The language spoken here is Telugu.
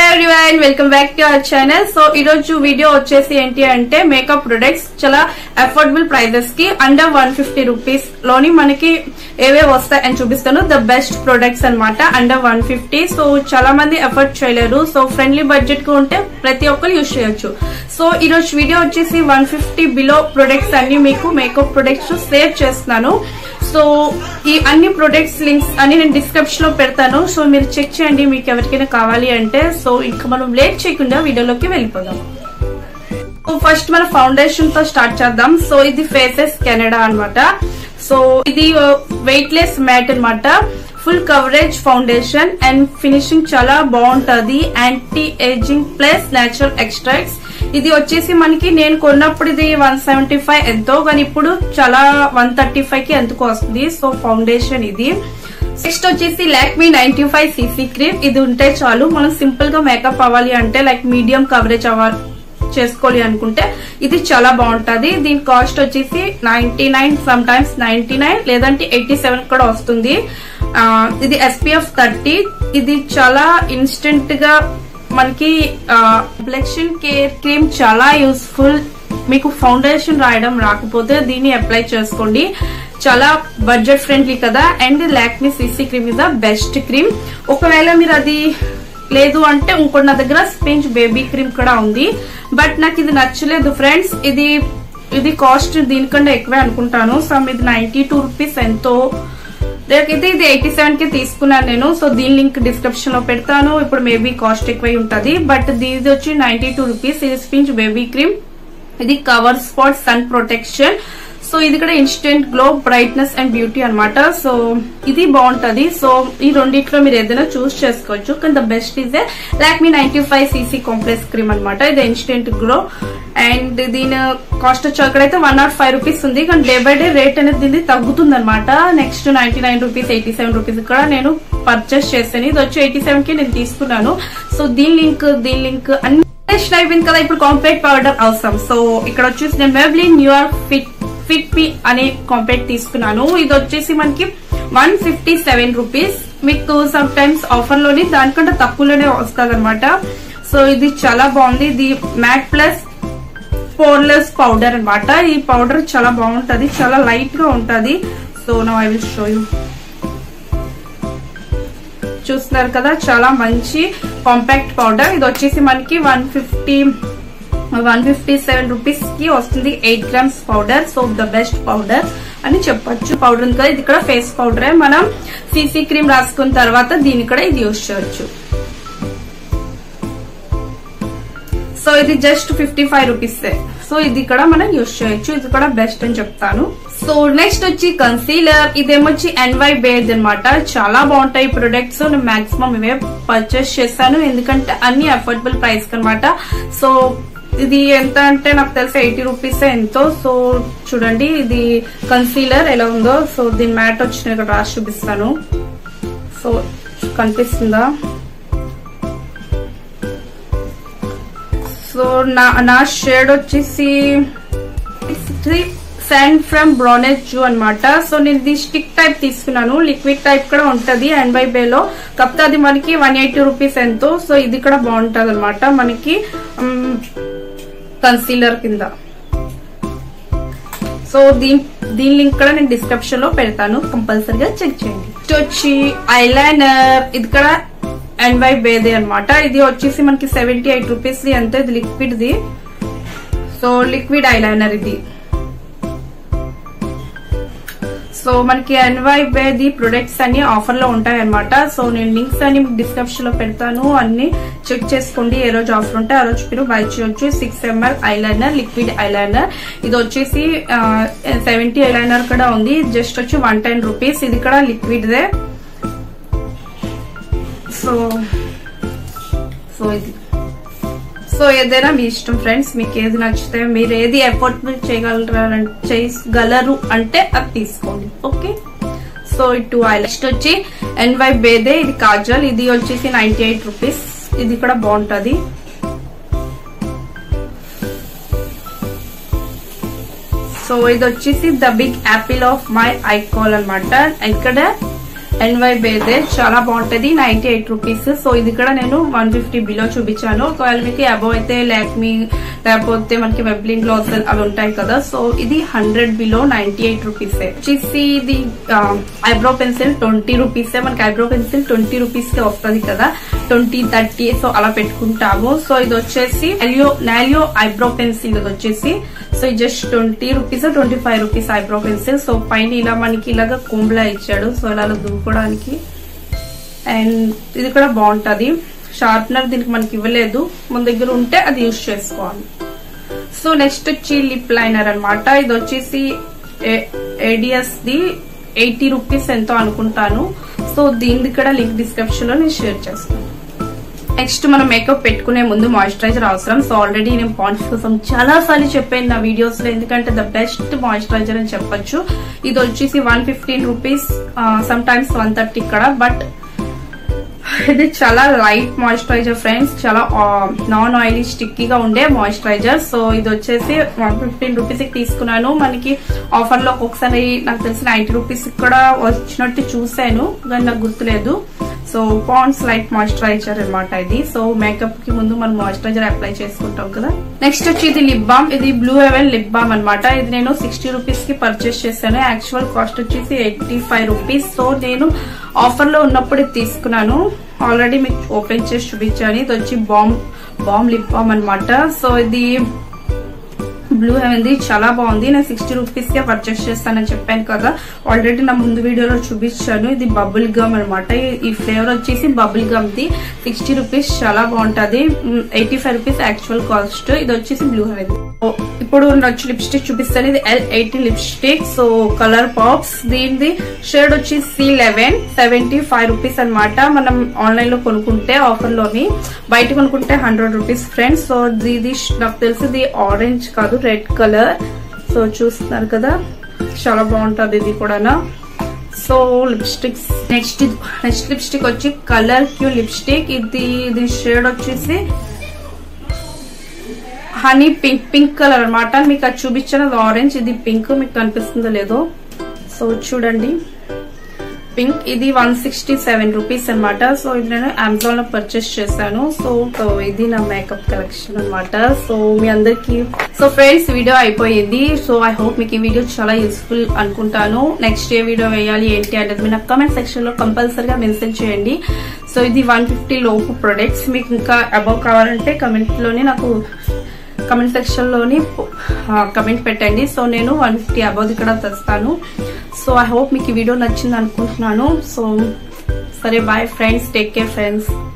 everyone welcome back to our channel so ఈ రోజు వీడియో వచ్చేసి ఏంటి అంటే మేకప్ ప్రొడక్ట్స్ చాలా అఫోర్డబుల్ ప్రైజెస్ కి అండర్ వన్ ఫిఫ్టీ రూపీస్ లోని మనకి ఏవే వస్తాయి అని చూపిస్తాను ద బెస్ట్ ప్రొడక్ట్స్ అన్నమాట అండర్ వన్ ఫిఫ్టీ సో చాలా మంది ఎఫర్ట్ చేయలేరు సో ఫ్రెండ్లీ బడ్జెట్ కు ఉంటే ప్రతి ఒక్కరు యూజ్ చేయొచ్చు సో ఈ రోజు వీడియో వచ్చేసి వన్ ఫిఫ్టీ బిలో ప్రొడక్ట్స్ అన్ని మీకు మేకప్ ప్రొడక్ట్స్ సేవ్ చేస్తున్నాను సో ఈ అన్ని ప్రొడక్ట్స్ లింక్స్ అన్ని నేను డిస్క్రిప్షన్ లో పెడతాను సో మీరు చెక్ చేయండి మీకు ఎవరికైనా కావాలి అంటే సో ఇంకా మనం లేట్ చేయకుండా వీడియోలోకి వెళ్ళిపోదాం సో ఫస్ట్ మన ఫౌండేషన్ తో స్టార్ట్ చేద్దాం సో ఇది ఫేసెస్ కెనడా అన్నమాట సో ఇది వెయిట్ లెస్ మ్యాట్ అనమాట full coverage foundation and finishing చాలా బాగుంటది anti ageing plus natural extracts ఇది వచ్చేసి మనకి నేను కొన్నప్పుడు ఇది వన్ సెవెంటీ ఫైవ్ ఎంతో కానీ ఇప్పుడు చాలా వన్ థర్టీ ఫైవ్ కి ఎంతకు వస్తుంది సో ఫౌండేషన్ ఇది నెక్స్ట్ వచ్చేసి Lakme ninety five CC cream ఇది ఉంటే చాలు మనం సింపుల్ గా మేకప్ అవ్వాలి అంటే లైక్ మీడియం కవరేజ్ అవ్వాలి చేసుకోవాలి అనుకుంటే ఇది చాలా బాగుంటది దీని కాస్ట్ వచ్చేసి ninety nine sometimes ninety nine లేదంటే ఎయిటీ సెవెన్ కూడా వస్తుంది ఆ, ఇది ఎస్పీఎఫ్ థర్టీ ఇది చాలా ఇన్స్టెంట్ గా మనకి కంప్లెక్షన్ కేర్ క్రీమ్ చాలా యూస్ఫుల్ మీకు ఫౌండేషన్ రాయడం రాకపోతే దీన్ని అప్లై చేసుకోండి చాలా బడ్జెట్ ఫ్రెండ్లీ కదా and Lakme CC cream is the best cream ఒకవేళ మీరు అది లేదు అంటే ఇంకోటి నా దగ్గర స్పింజ్ బేబీ క్రీమ్ కూడా ఉంది బట్ నాకు ఇది నచ్చలేదు ఫ్రెండ్స్ ఇది ఇది కాస్ట్ దీనికంటే ఎక్కువే అనుకుంటాను సమ్ ఇది నైన్టీ టూ రూపీస్ ఎంతో అయితే ఇది ఎయిటీ సెవెన్ కి తీసుకున్నాను నేను సో దీని లింక్ డిస్క్రిప్షన్ లో పెడతాను ఇప్పుడు మేబీ కాస్ట్ ఎక్కువై ఉంటది బట్ దీది వచ్చి నైన్టీ టూ రూపీస్ ఇది స్పింజ్ బేబీ క్రీమ్ ఇది cover spot sun protection so ఇది కూడా instant glow brightness and beauty అన్నమాట సో ఇది బాగుంటది సో ఈ రెండిట్లో మీరు ఏదైనా చూస్ చేసుకోవచ్చు కానీ the best is a Lakme ninety five CC complex cream అనమాట ఇది ఇన్స్టెంట్ గ్లో అండ్ దీని కాస్ట్ వచ్చి అక్కడైతే వన్ నాట్ ఫైవ్ రూపీస్ ఉంది కానీ డే బై డే రేట్ అనేది దీన్ని తగ్గుతుంది అనమాట next ninety nine rupees eighty seven rupees కూడా నేను పర్చేస్ చేశాను ఇది వచ్చి ఎయిటీ సెవెన్ కి నేను తీసుకున్నాను సో దీని లింక్ దీని లింక్ అన్ని ఫౌండేషన్ అయిపోయింది కదా ఇప్పుడు కాంపాక్ట్ పౌడర్ అవసరం సో ఇక్కడ వచ్చేసి నేను Maybelline New York fit fit P అనే కాంపాక్ట్ తీసుకున్నాను ఇది వచ్చేసి మనకి వన్ ఫిఫ్టీ సెవెన్ రూపీస్ మీకు సమ్ టైమ్స్ ఆఫర్ లోని దానికంటే తక్కువలోనే వస్తుంది అనమాట సో ఇది చాలా బాగుంది ఇది మ్యాట్ ప్లస్ పోర్లెస్ పౌడర్ అన్నమాట ఈ పౌడర్ చాలా బాగుంటది చాలా లైట్ గా ఉంటది so no I will show you చూస్తున్నారు కదా చాలా మంచి కాంపాక్ట్ పౌడర్ ఇది వచ్చేసి మనకి one fifty one fifty seven rupees కి వస్తుంది eight grams powder so the best powder అని చెప్పొచ్చు పౌడర్ ఉంది కదా ఇది కూడా ఫేస్ పౌడరే మనం సీసీ క్రీమ్ రాసుకున్న తర్వాత దీన్ని కూడా ఇది యూజ్ చేయొచ్చు సో ఇది just fifty five rupees so ఇది కూడా మనం యూజ్ చేయొచ్చు ఇది కూడా బెస్ట్ అని చెప్తాను సో నెక్స్ట్ వచ్చి కన్సీలర్ ఇదేమొచ్చి ఎన్వై బేడ్ అనమాట చాలా బాగుంటాయి ప్రొడక్ట్స్ నేను మాక్సిమం ఇవే పర్చేస్ చేశాను ఎందుకంటే అన్ని అఫోర్డబుల్ ప్రైస్ అనమాట సో ఇది ఎంత అంటే నాకు తెలిసి ఎయిటీ రూపీస్ ఎంతో సో చూడండి ఇది కన్సీలర్ ఎలా ఉందో సో దీని మ్యాట్ వచ్చి నేను ఇక్కడ రాసి చూపిస్తాను సో కనిపిస్తుందా సో నా నా షేడ్ వచ్చేసి శాండ్ ఫ్రమ్ బ్రౌనెస్ జూ అనమాట సో నేను ఇది స్టిక్ టైప్ తీసుకున్నాను లిక్విడ్ టైప్ కూడా ఉంటది అండ్ బై బేలో కాకపోతే అది మనకి వన్ ఎయిటీ రూపీస్ ఎంతో సో ఇది కూడా బాగుంటది అనమాట మనకి కన్సీలర్ కింద సో దీని దీని లింక్ కూడా నేను డిస్క్రిప్షన్ లో పెడతాను కంపల్సరీగా చెక్ చేయండి నెక్స్ట్ వచ్చి ఐలైనర్ ఇది కూడా అండ్ వై బేదే అనమాట ఇది వచ్చేసి మనకి సెవెంటీ ఎయిట్ రూపీస్ ఎంత ఇది లిక్విడ్ ది సో లిక్విడ్ ఐలైనర్ ఇది సో మనకి ఎన్వై బేది ప్రొడక్ట్స్ అన్ని ఆఫర్ లో ఉంటాయి అనమాట సో నేను లింక్స్ అన్ని డిస్క్రిప్షన్ లో పెడతాను అన్ని చెక్ చేసుకోండి ఏ రోజు ఆఫర్ ఉంటే ఆ రోజు మీరు బై చేయొచ్చు six ML eyeliner liquid eyeliner ఇది వచ్చేసి సెవెంటీ ఐలైనర్ కూడా ఉంది జస్ట్ వచ్చి వన్ టెన్ రూపీస్ ఇది కూడా లిక్విడ్ దే సో సో ఇది సో ఏదైనా మీ ఇష్టం ఫ్రెండ్స్ మీకు ఏది నచ్చితే మీరు ఏది ఎఫోర్డబుల్ చేయగలరు చేయగలరు అంటే అది తీసుకోండి ఓకే సో ఇటు నెక్స్ట్ వచ్చి ఎన్వై బేదే ఇది కాజల్ ఇది వచ్చేసి నైన్టీ ఎయిట్ రూపీస్ ఇది కూడా బాగుంటది సో ఇది వచ్చేసి the big apple of my eye kohl అనమాట ఇక్కడ ఎన్వై బేదే చాలా బాగుంటది నైన్టీ ఎయిట్ రూపీస్ సో ఇది కూడా నేను వన్ ఫిఫ్టీ బిలో చూపించాను ఒకవేళ మీకు అబౌవ్ అయితే లాక్మీ లేకపోతే మనకి వెబ్లిన్ గ్లాస్ అవి ఉంటాయి కదా సో ఇది hundred below ninety eight rupees వచ్చేసి ఇది ఐబ్రో పెన్సిల్ ట్వంటీ రూపీస్ మనకి ఐబ్రో పెన్సిల్ ట్వంటీ రూపీస్ కి వస్తుంది కదా ట్వంటీ థర్టీ సో అలా పెట్టుకుంటాము సో ఇది వచ్చేసి నాలియో నాలియో ఐబ్రో పెన్సిల్ ఇది వచ్చేసి సో ఇది just twenty rupees twenty five rupees eyebrow pencil so పైన ఇలా మనకి ఇలాగా కుంబ్లా ఇచ్చాడు సో ఇలా దువ్వుకోవడానికి అండ్ ఇది కూడా బాగుంటది షార్ప్నర్ దీనికి మనకి ఇవ్వలేదు మన దగ్గర ఉంటే అది యూజ్ చేసుకోవాలి సో నెక్స్ట్ వచ్చి లిప్ లైనర్ అన్నమాట ఇది వచ్చేసి ఏడిఎస్ ది ఎయిటీ రూపీస్ ఎంతో అనుకుంటాను సో దీనిది కూడా లింక్ డిస్క్రిప్షన్ లో నేను షేర్ చేస్తాను నెక్స్ట్ మనం మేకప్ పెట్టుకునే ముందు మాయిశ్చరైజర్ అవసరం సో ఆల్రెడీ నేను పాండ్స్ కోసం చాలా సార్లు చెప్పాను నా వీడియోస్ లో ఎందుకంటే ద బెస్ట్ మాయిశ్చరైజర్ అని చెప్పొచ్చు ఇది వచ్చేసి one fifteen rupees sometimes one thirty ఇక్కడ బట్ ఇది చాలా లైట్ మాయిశ్చరైజర్ ఫ్రెండ్స్ చాలా నాన్ ఆయిలీ స్టిక్కీగా ఉండే మాయిశ్చరైజర్ సో ఇది వచ్చేసి వన్ ఫిఫ్టీన్ రూపీస్ కి తీసుకున్నాను మనకి ఆఫర్ లో ఒకసారి నాకు తెలిసి నైన్టీ రూపీస్ కూడా వచ్చినట్టు చూసాను కానీ నాకు గుర్తులేదు సో పాండ్స్ లైట్ మాయిశ్చరైజర్ అనమాట ఇది సో మేకప్ కి ముందు మనం మాయిశ్చరైజర్ అప్లై చేసుకుంటాం కదా నెక్స్ట్ వచ్చి ఇది లిప్ బామ్ ఇది బ్లూ హెవెన్ లిప్ బామ్ అనమాట ఇది నేను సిక్స్టీ రూపీస్ కి పర్చేస్ చేశాను యాక్చువల్ కాస్ట్ వచ్చేసి ఎయిటీ ఫైవ్ రూపీస్ సో నేను ఆఫర్ లో ఉన్నప్పుడు ఇది తీసుకున్నాను ఆల్రెడీ మీకు ఓపెన్ చేసి చూపించాను ఇది వచ్చి బామ్ బామ్ లిప్ బామ్ అనమాట సో ఇది బ్లూ హెవెన్ది చాలా బాగుంది నేను సిక్స్టీ రూపీస్ కే పర్చేస్ చేస్తానని చెప్పాను కదా ఆల్రెడీ నా ముందు వీడియోలో చూపించాను ఇది బబుల్ గమ్ అనమాట ఈ ఫ్లేవర్ వచ్చేసి బబుల్ గమ్ ది సిక్స్టీ రూపీస్ చాలా బాగుంటది eighty five rupees actual cost ఇది వచ్చేసి బ్లూ హెవెన్ ఇప్పుడు వచ్చి లిప్స్టిక్ చూపిస్తాను ఇది L eighty lipstick so colour pops దీనిది షేడ్ వచ్చి C eleven seventy five rupees అనమాట మనం ఆన్లైన్ లో కొనుక్కుంటే ఆఫర్ లోని బయట కొనుక్కుంటే హండ్రెడ్ రూపీస్ ఫ్రెండ్స్ సో ఇది నాకు తెలిసి ఇది ఆరెంజ్ కాదు రెడ్ కలర్ సో చూస్తున్నారు కదా చాలా బాగుంటుంది ఇది కూడా so lipsticks next next lipstick వచ్చి కలర్ క్యూ లిప్స్టిక్ ఇది ఇది షేడ్ వచ్చేసి హనీ పింక్ పింక్ కలర్ అనమాట మీకు అది చూపించిన ఆరెంజ్ ఇది పింక్ మీకు కనిపిస్తుందో లేదో సో చూడండి పింక్ ఇది వన్ సిక్స్టీ సెవెన్ రూపీస్ అనమాట సో ఇది నేను అమెజాన్ లో పర్చేస్ చేశాను సో ఇది నా మేకప్ కలెక్షన్ అనమాట సో మీ అందరికి సో ఫ్రెండ్స్ వీడియో అయిపోయింది సో ఐ హోప్ మీకు ఈ వీడియో చాలా యూస్ఫుల్ అనుకుంటాను నెక్స్ట్ ఏ వీడియో వేయాలి ఏంటి అనేది మీరు నాకు కమెంట్ సెక్షన్ లో కంపల్సరీగా మెన్షన్ చేయండి సో ఇది వన్ ఫిఫ్టీ లోపు ప్రొడక్ట్స్ మీకు ఇంకా అబౌవ్ కావాలంటే కమెంట్ లోనే నాకు కమెంట్ సెక్షన్ లోని కమెంట్ పెట్టండి సో నేను వన్ ఫిఫ్టీ అబౌవ్ ఇక్కడ తెస్తాను సో ఐ హోప్ మీకు ఈ వీడియో నచ్చింది అనుకుంటున్నాను సో సరే bye friends take care friends